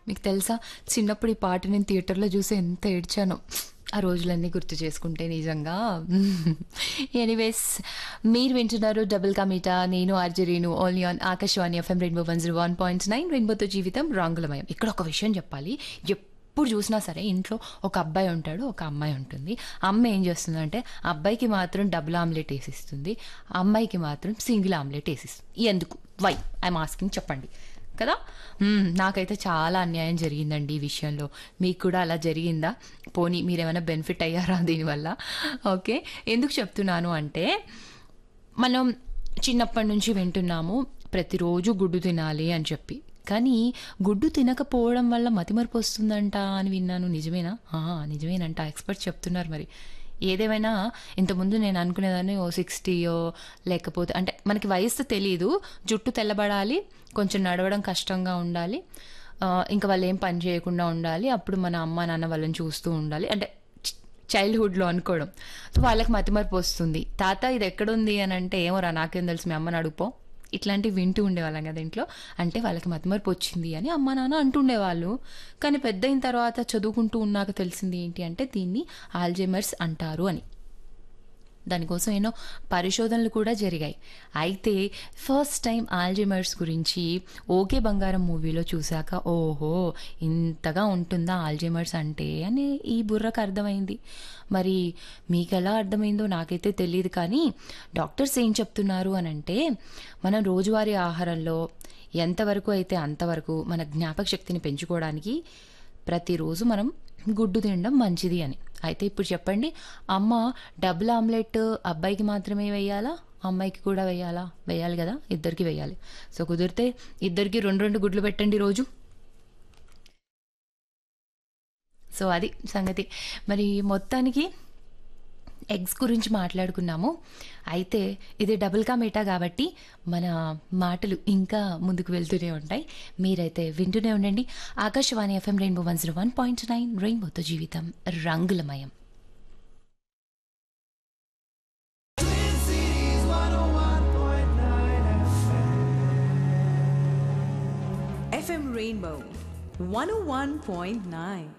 మీకు తెలుసా చిన్నప్పుడు ఈ పాట నేను థియేటర్లో చూసి ఎంత ఏడ్చానో ఆ రోజులన్నీ గుర్తు చేసుకుంటే నిజంగా ఎనీవేస్ మీరు వింటున్నారు డబుల్ కమిటా నేను ఆర్జరీను only on Akashvani FM rainbow one zero one point nine రెయిన్బోతో జీవితం రాంగులమయం ఇక్కడ ఒక విషయం చెప్పాలి ఎప్పుడు చూసినా సరే ఇంట్లో ఒక అబ్బాయి ఉంటాడు ఒక అమ్మాయి ఉంటుంది అమ్మ ఏం చేస్తుందంటే అబ్బాయికి మాత్రం డబుల్ ఆమ్లెట్ వేసిస్తుంది అమ్మాయికి మాత్రం సింగిల్ ఆమ్లెట్ వేసిస్తుంది ఎందుకు వై ఐఎమ్ ఆస్కింగ్ చెప్పండి కదా మ్మ్, నాకైతే చాలా అన్యాయం జరిగిందండి ఈ విషయంలో మీకు కూడా అలా జరిగిందా పోనీ మీరేమైనా బెనిఫిట్ అయ్యారా దీనివల్ల ఓకే ఎందుకు చెప్తున్నాను అంటే మనం చిన్నప్పటి నుంచి వింటున్నాము ప్రతిరోజు గుడ్డు తినాలి అని చెప్పి కానీ గుడ్డు తినకపోవడం వల్ల మతిమరుపు వస్తుందంట అని విన్నాను నిజమేనా ఆ, నిజమేనంట ఎక్స్పర్ట్స్ చెప్తున్నారు మరి ఏదేమైనా ఇంతకుముందు నేను అనుకునేదాన్ని ఓ సిక్స్టీయో లేకపోతే అంటే మనకి వయసు తెలియదు జుట్టు తెల్లబడాలి కొంచెం నడవడం కష్టంగా ఉండాలి ఆ, ఇంకా వాళ్ళు ఏం పని చేయకుండా ఉండాలి అప్పుడు మన అమ్మ నాన్న వాళ్ళని చూస్తూ ఉండాలి అంటే చైల్డ్హుడ్లో అనుకోవడం సో వాళ్ళకి మతిమరుపు వస్తుంది తాత ఇది ఎక్కడుంది అని అంటే ఏమోరా నాకేం తెలుసు మీ అమ్మని అడుగుపో ఇట్లాంటివి వింటూ ఉండేవాళ్ళం కదా ఇంట్లో అంటే వాళ్ళకి మతిమరుపు వచ్చింది అని అమ్మ నాన్న అంటుండేవాళ్ళు కానీ పెద్ద అయిన తర్వాత చదువుకుంటూ ఉన్నాక తెలిసింది ఏంటి అంటే దీన్ని ఆల్జైమర్స్ అంటారు అని దానికోసం ఎన్నో పరిశోధనలు కూడా జరిగాయి అయితే ఫస్ట్ టైం ఆల్జైమర్స్ గురించి ఓకే బంగారం మూవీలో చూశాక ఓహో ఇంతగా ఉంటుందా ఆల్జైమర్స్ అంటే అని ఈ బుర్రకు అర్థమైంది మరి మీకు ఎలా అర్థమైందో నాకైతే తెలియదు కానీ డాక్టర్స్ ఏం చెప్తున్నారు అని అంటే మనం రోజువారీ ఆహారంలో ఎంతవరకు అయితే అంతవరకు మన జ్ఞాపక శక్తిని పెంచుకోవడానికి ప్రతిరోజు మనం గుడ్డు తినడం మంచిది అని అయితే ఇప్పుడు చెప్పండి అమ్మ డబుల్ ఆమ్లెట్ అబ్బాయికి మాత్రమే వేయాలా అమ్మాయికి కూడా వేయాలా వేయాలి కదా ఇద్దరికి వేయాలి సో కుదిరితే ఇద్దరికి రెండు రెండు గుడ్లు పెట్టండి రోజు సో అది సంగతి మరి మొత్తానికి ఎగ్స్ గురించి మాట్లాడుకున్నాము అయితే ఇది డబుల్ కా మీటా కాబట్టి మన మాటలు ఇంకా ముందుకు వెళ్తూనే ఉంటాయి మీరైతే వింటూనే ఉండండి Akashvani FM rainbow one zero one point nine రెయిన్బోతో జీవితం రంగులమయం FM Rainbow 101.9.